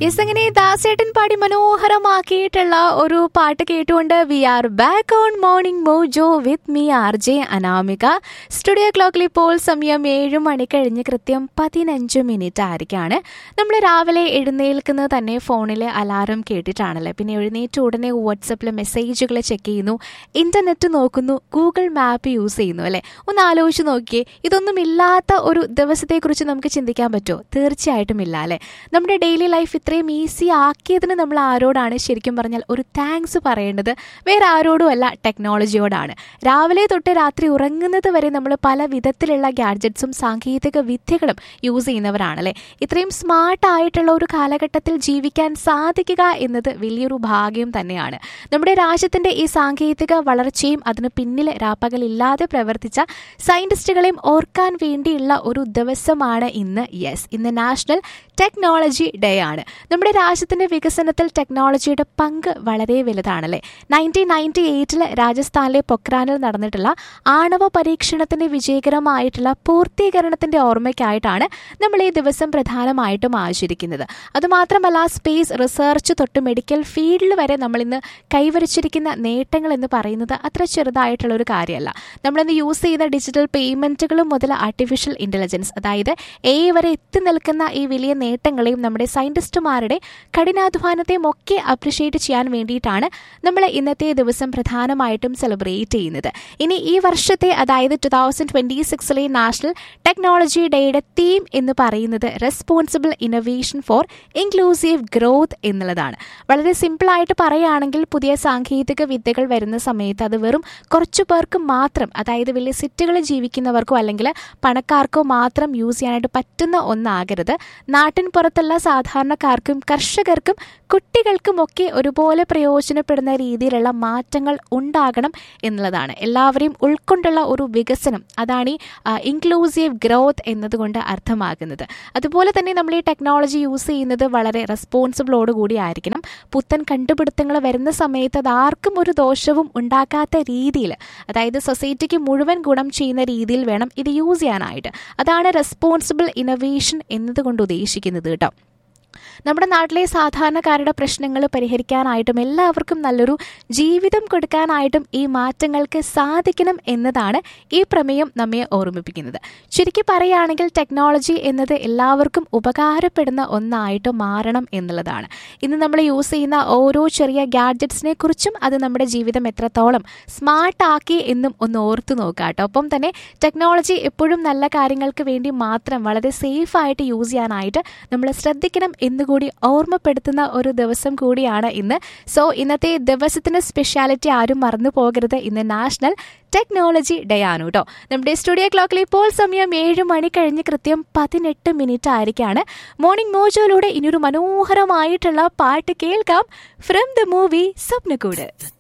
yes അങ്ങനെ ദാസേട്ടൻ പാടി മനോഹരമാക്കിയിട്ടുള്ള ഒരു പാട്ട് കേട്ടുകൊണ്ട് we are back on morning mojo with me R J Anamika studio ക്ലോക്കിൽ ഇപ്പോൾ സമയം ഏഴ് മണി കഴിഞ്ഞ് കൃത്യം പതിനഞ്ച് മിനിറ്റ് ആയിരിക്കാണ് നമ്മൾ രാവിലെ എഴുന്നേൽക്കുന്നത് തന്നെ ഫോണിലെ അലാറം കേട്ടിട്ടാണല്ലേ പിന്നെ എഴുന്നേറ്റ് ഉടനെ വാട്സപ്പിൽ മെസ്സേജുകൾ ചെക്ക് ചെയ്യുന്നു ഇന്റർനെറ്റ് നോക്കുന്നു ഗൂഗിൾ മാപ്പ് യൂസ് ചെയ്യുന്നു അല്ലേ ഒന്ന് ആലോചിച്ച് നോക്കിയേ ഇതൊന്നും ഇല്ലാത്ത ഒരു ദിവസത്തെക്കുറിച്ച് നമുക്ക് ചിന്തിക്കാൻ പറ്റുമോ തീർച്ചയായിട്ടും ഇല്ല അല്ലേ നമ്മുടെ ഡെയിലി ലൈഫ് ഇത്രയും ഈസി ആക്കിയതിന് നമ്മൾ ആരോടാണ് ശരിക്കും പറഞ്ഞാൽ ഒരു താങ്ക്സ് പറയേണ്ടത് വേറെ ആരോടും അല്ല ടെക്നോളജിയോടാണ് രാവിലെ തൊട്ട് രാത്രി ഉറങ്ങുന്നത് വരെ നമ്മൾ പല വിധത്തിലുള്ള ഗാഡ്ജറ്റ്സും സാങ്കേതിക വിദ്യകളും യൂസ് ചെയ്യുന്നവരാണല്ലേ ഇത്രയും സ്മാർട്ട് ആയിട്ടുള്ള ഒരു കാലഘട്ടത്തിൽ ജീവിക്കാൻ സാധിക്കുക എന്നത് വലിയൊരു ഭാഗ്യം തന്നെയാണ് നമ്മുടെ രാജ്യത്തിന്റെ ഈ സാങ്കേതിക വളർച്ചയും അതിന് പിന്നിൽ രാപ്പകലില്ലാതെ പ്രവർത്തിച്ച സയന്റിസ്റ്റുകളെയും ഓർക്കാൻ വേണ്ടിയുള്ള ഒരു ദിവസമാണ് ഇന്ന് യെസ് ഇന്ന് നാഷണൽ ടെക്നോളജി ഡേ ആണ് നമ്മുടെ രാജ്യത്തിന്റെ വികസനത്തിൽ ടെക്നോളജിയുടെ പങ്ക് വളരെ വലുതാണല്ലേ നയൻറ്റീൻ നയൻറ്റി എയ്റ്റിൽ രാജസ്ഥാനിലെ പൊക്രാനിൽ നടന്നിട്ടുള്ള ആണവ പരീക്ഷണത്തിന്റെ വിജയകരമായിട്ടുള്ള പൂർത്തീകരണത്തിന്റെ ഓർമ്മയ്ക്കായിട്ടാണ് നമ്മൾ ഈ ദിവസം പ്രധാനമായിട്ടും ആചരിക്കുന്നത് അതുമാത്രമല്ല സ്പേസ് റിസർച്ച് തൊട്ട് മെഡിക്കൽ ഫീൽഡിൽ വരെ നമ്മൾ ഇന്ന് കൈവരിച്ചിരിക്കുന്ന നേട്ടങ്ങൾ എന്ന് പറയുന്നത് അത്ര ചെറുതായിട്ടുള്ള ഒരു കാര്യമല്ല നമ്മളിന്ന് യൂസ് ചെയ്യുന്ന ഡിജിറ്റൽ പേയ്മെന്റുകളും മുതൽ ആർട്ടിഫിഷ്യൽ ഇന്റലിജൻസ് അതായത് എ വരെ എത്തി നിൽക്കുന്ന ഈ വലിയ നേട്ടങ്ങളെയും നമ്മുടെ സയന്റിസ്റ്റുമാരുടെ കഠിനാധ്വാനത്തെയും ഒക്കെ അപ്രിഷിയേറ്റ് ചെയ്യാൻ വേണ്ടിയിട്ടാണ് നമ്മൾ ഇന്നത്തെ ദിവസം പ്രധാനമായിട്ടും സെലിബ്രേറ്റ് ചെയ്യുന്നത് ഇനി ഈ വർഷത്തെ അതായത് ടു തൗസൻഡ് ട്വന്റി സിക്സിലെ നാഷണൽ ടെക്നോളജി ഡേയുടെ തീം എന്ന് പറയുന്നത് responsible innovation for inclusive growth എന്നുള്ളതാണ് വളരെ സിമ്പിളായിട്ട് പറയുകയാണെങ്കിൽ പുതിയ സാങ്കേതിക വിദ്യകൾ വരുന്ന സമയത്ത് അത് വെറും കുറച്ചു പേർക്ക് മാത്രം അതായത് വലിയ സിറ്റികളിൽ ജീവിക്കുന്നവർക്കോ അല്ലെങ്കിൽ പണക്കാർക്കോ മാത്രം യൂസ് ചെയ്യാനായിട്ട് പറ്റുന്ന ഒന്നാകരുത് നാട്ടിൻ പുറത്തുള്ള സാധാരണക്കാർക്കും കർഷകർക്കും കുട്ടികൾക്കും ഒക്കെ ഒരുപോലെ പ്രയോജനപ്പെടുന്ന രീതിയിലുള്ള മാറ്റങ്ങൾ ഉണ്ടാകണം എന്നുള്ളതാണ് എല്ലാവരെയും ഉൾക്കൊണ്ടുള്ള ഒരു വികസനം അതാണ് ഈ ഇൻക്ലൂസീവ് ഗ്രോത്ത് എന്നതുകൊണ്ട് അർത്ഥമാക്കുന്നത് അതുപോലെ തന്നെ നമ്മൾ ഈ ടെക്നോളജി യൂസ് ചെയ്യുന്നത് വളരെ റെസ്പോൺസിബിളോട് കൂടി ആയിരിക്കണം പുത്തൻ കണ്ടുപിടുത്തങ്ങൾ വരുന്ന സമയത്ത് അത് ആർക്കും ഒരു ദോഷവും ഉണ്ടാക്കാത്ത രീതിയിൽ അതായത് സൊസൈറ്റിക്ക് മുഴുവൻ ഗുണം ചെയ്യുന്ന രീതിയിൽ വേണം ഇത് യൂസ് ചെയ്യാനായിട്ട് അതാണ് റെസ്പോൺസിബിൾ ഇന്നൊവേഷൻ എന്നതുകൊണ്ട് ഉദ്ദേശിക്കുന്നത് കേട്ടോ നമ്മുടെ നാട്ടിലെ സാധാരണക്കാരുടെ പ്രശ്നങ്ങൾ പരിഹരിക്കാനായിട്ടും എല്ലാവർക്കും നല്ലൊരു ജീവിതം കൊടുക്കാനായിട്ടും ഈ മാറ്റങ്ങൾക്ക് സാധിക്കണം എന്നതാണ് ഈ പ്രമേയം നമ്മെ ഓർമ്മിപ്പിക്കുന്നത് ചുരുക്കി പറയുകയാണെങ്കിൽ ടെക്നോളജി എന്നത് എല്ലാവർക്കും ഉപകാരപ്പെടുന്ന ഒന്നായിട്ട് മാറണം എന്നുള്ളതാണ് ഇന്ന് നമ്മൾ യൂസ് ചെയ്യുന്ന ഓരോ ചെറിയ ഗാഡ്ജറ്റ്സിനെ കുറിച്ചും അത് നമ്മുടെ ജീവിതം എത്രത്തോളം സ്മാർട്ട് ആക്കി എന്നും ഒന്ന് ഓർത്തു നോക്കുക കേട്ടോ ഒപ്പം തന്നെ ടെക്നോളജി എപ്പോഴും നല്ല കാര്യങ്ങൾക്ക് വേണ്ടി മാത്രം വളരെ സേഫ് ആയിട്ട് യൂസ് ചെയ്യാനായിട്ട് നമ്മൾ ശ്രദ്ധിക്കണം എന്നുകൂടി ഓർമ്മപ്പെടുത്തുന്ന ഒരു ദിവസം കൂടിയാണ് ഇന്ന് സോ ഇന്നത്തെ ദിവസത്തിന്റെ സ്പെഷ്യാലിറ്റി ആരും മറന്നു പോകരുത് ഇന്ന് നാഷണൽ ടെക്നോളജി ഡേ ആണ് കേട്ടോ നമ്മുടെ സ്റ്റുഡിയോ ക്ലോക്കിൽ ഇപ്പോൾ സമയം ഏഴ് മണി കഴിഞ്ഞ് കൃത്യം പതിനെട്ട് മിനിറ്റ് ആയിരിക്കാണ് മോർണിംഗ് മോജോയിലൂടെ ഇനിയൊരു മനോഹരമായിട്ടുള്ള പാട്ട് കേൾക്കാം ഫ്രം ദ മൂവി സ്വപ്നക്കൂട്